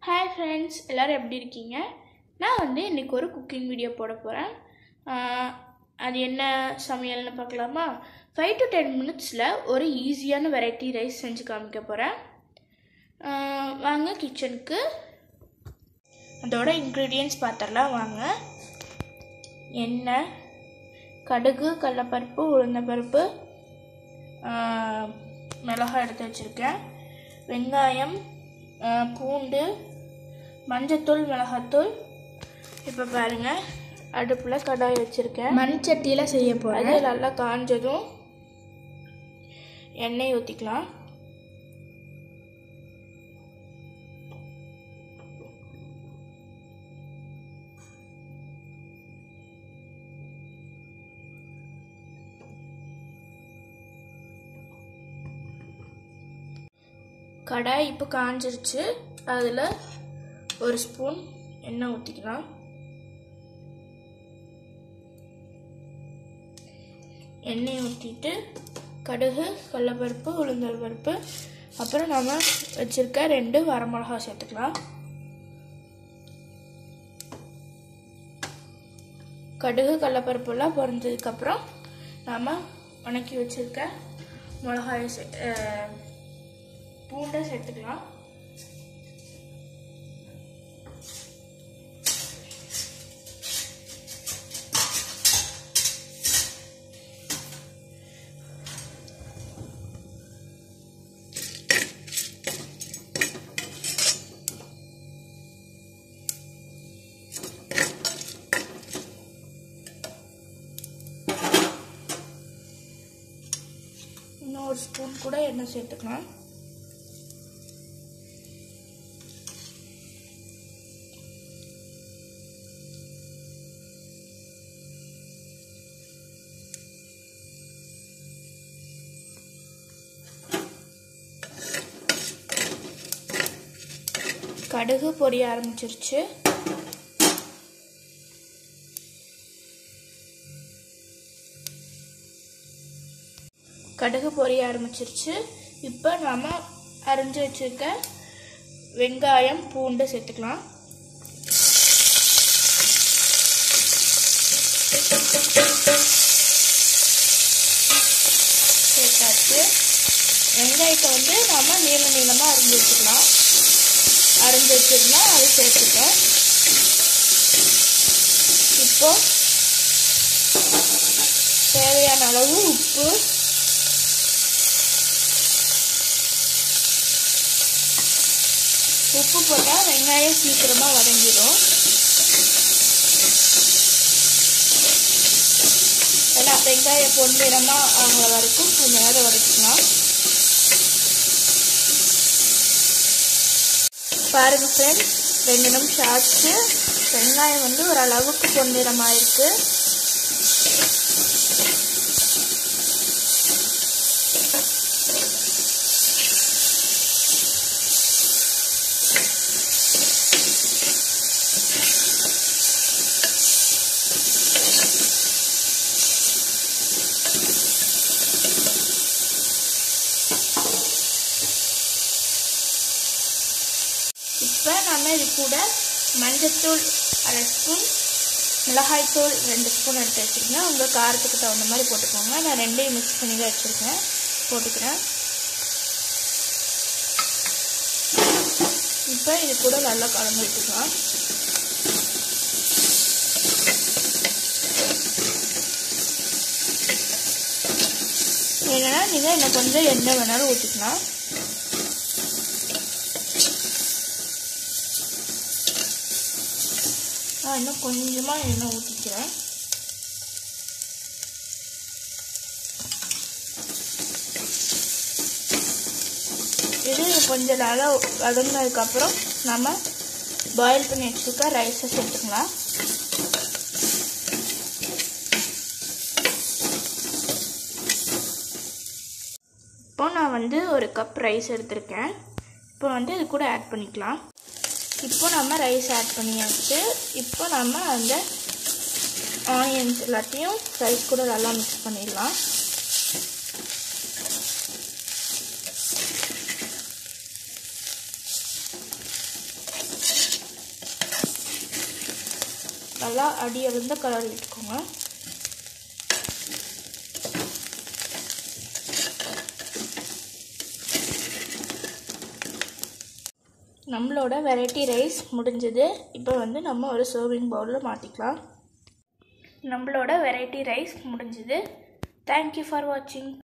hi friends எல்லோரும் எப்படி இருக்கீங்க நான் வந்து இன்றைக்கி ஒரு குக்கிங் வீடியோ போட போகிறேன் அது என்ன சமையல்னு பார்க்கலாமா ஃபைவ் டு டென் மினிட்ஸில் ஒரு ஈஸியான வெரைட்டி ரைஸ் செஞ்சு காமிக்க போகிறேன் வாங்க கிச்சனுக்கு அதோட இன்க்ரீடியன்ஸ் பார்த்துடலாம் வாங்க எண்ணெய் கடுகு கடலப்பருப்பு உளுந்தப்பருப்பு ஆஹ், மிளகாய் எடுத்து வச்சுருக்கேன் வெங்காயம் ஆஹ், பூண்டு மஞ்சத்தூள் மிளகாத்தூள் இப்போ பாருங்கள் அடுப்பில் கடாய் வச்சுருக்கேன் மண் சட்டியில் செய்ய அது போகிறேன் நல்லா காஞ்சதும் எண்ணெய் ஊற்றிக்கலாம் கடாய் இப்போ காஞ்சிருச்சு அதில் ஒரு ஸ்பூன் எண்ணெய் ஊற்றிக்கலாம் எண்ணெய் ஊற்றிட்டு கடுகு கடலப்பருப்பு உளுந்தல் பருப்பு அப்புறம் நம்ம வச்சுருக்க ரெண்டு வரமிளகா சேர்த்துக்கலாம் கடுகு கடலப்பருப்புலாம் பொரிஞ்சதுக்கப்புறம் நாம் வணக்கி வச்சுருக்க மிளகாயை சே அஹ், பூண்டை சேர்த்துக்கலாம் இன்னும் ஒரு ஸ்பூன் கூட எண்ணெய் சேர்த்துக்கலாம் கடுகு பொரிய ஆரம்பிச்சிருச்சு கடுகு பொரிய ஆரம்பிச்சிருச்சு இப்போ நாம் அரிஞ்சு வச்சிருக்க வெங்காயம் பூண்டு சேர்த்துக்கலாம் சேர்த்தாச்சு வெங்காயத்தை வந்து நாம் நீள நீளமாக அரிஞ்சு வச்சுக்கலாம் அரிஞ்சு வச்சிருந்தா அது சேர்த்துட்டோம் இப்போ தேவையான அளவு உப்பு உப்பு போட்டால் வெங்காயம் சீக்கிரமாக வதங்கிடும் ஏன்னா வெங்காயம் பொன்னிறமாக ஆகிற வரைக்கும் கொஞ்ச நேரம் வதக்கலாம் பாருங்க ஃப்ரெண்ட்ஸ் ரெண்டு நிமிஷம் ஆச்சு வெங்காயம் வந்து ஒரு அளவுக்கு பொன்னிறமாக இருக்கு இப்போ நம்ம இது கூட மஞ்சத்தூள் அரை ஸ்பூன் மிளகாய்த்தூள் ரெண்டு ஸ்பூன் எடுத்து வச்சுருக்கேன் உங்கள் காரத்துக்கு தகுந்த மாதிரி போட்டுக்கோங்க நான் ரெண்டையும் மிக்ஸ் பண்ணி தான் வச்சுருக்கேன் போட்டுக்கிறேன் இப்போ இது கூட நல்லா கலந்து விட்டுக்கலாம் வேணும்னா நீங்கள் இன்னும் கொஞ்சம் எண்ணெய் வேணாலும் ஊற்றிக்கலாம் நான் இன்னும் கொஞ்சமாக எண்ணெய் ஊற்றிக்கிறேன் இது கொஞ்சம் நல்லா வதங்கினதுக்கப்புறம் நம்ம பாயில் பண்ணி வச்சுருக்க ரைஸை சேர்த்துக்கலாம் இப்போ நான் வந்து ஒரு கப் ரைஸ் எடுத்திருக்கேன் இப்போ வந்து இது கூட ஆட் பண்ணிக்கலாம் இப்போ நம்ம ரைஸ் ஆட் பண்ணியாச்சு இப்போ நம்ம அந்த ஆனியன்ஸ் எல்லாத்தையும் ரைஸ் கூட நல்லா மிக்ஸ் பண்ணிடலாம் நல்லா அடி அழுந்த கலர் விட்டுக்கோங்க நம்மளோட வெரைட்டி ரைஸ் முடிஞ்சது இப்போ வந்து நம்ம ஒரு சர்விங் பவுலில் மாற்றிக்கலாம் நம்மளோட வெரைட்டி ரைஸ் முடிஞ்சது தேங்க்யூ ஃபார் வாட்சிங்